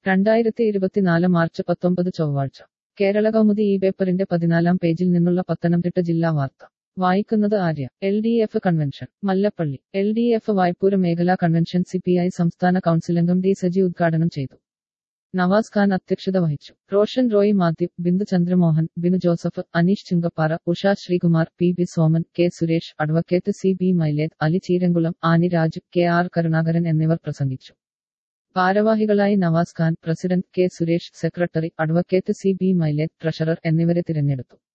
രണ്ടായിരത്തി ഇരുപത്തിനാല് മാർച്ച് പത്തൊമ്പത് ചൊവ്വാഴ്ച കേരള കൗമുദി ഈ പേപ്പറിന്റെ പതിനാലാം പേജിൽ നിന്നുള്ള പത്തനംതിട്ട ജില്ലാ വാർത്ത വായിക്കുന്നത് Arya L D F convention Mallappally L D F Vaipur മേഖലാ കൺവെൻഷൻ സി പി ഐ സംസ്ഥാന കൗൺസിലംഗം ഡി സജി ഉദ്ഘാടനം ചെയ്തു നവാസ് ഖാൻ അധ്യക്ഷത വഹിച്ചു Roshan Roy Mathew Bindu Chandramohan Binu Joseph Aneesh Chunkappara Usha Sreekumar P B Soman K Suresh advocate C B Mylethu Ali Cheerankulam Annie Raju K R Karunakaran എന്നിവർ പ്രസംഗിച്ചു ഭാരവാഹികളായി Navas Khan president K Suresh secretary advocate C B Mylethu treasurer എന്നിവരെ തിരഞ്ഞെടുത്തു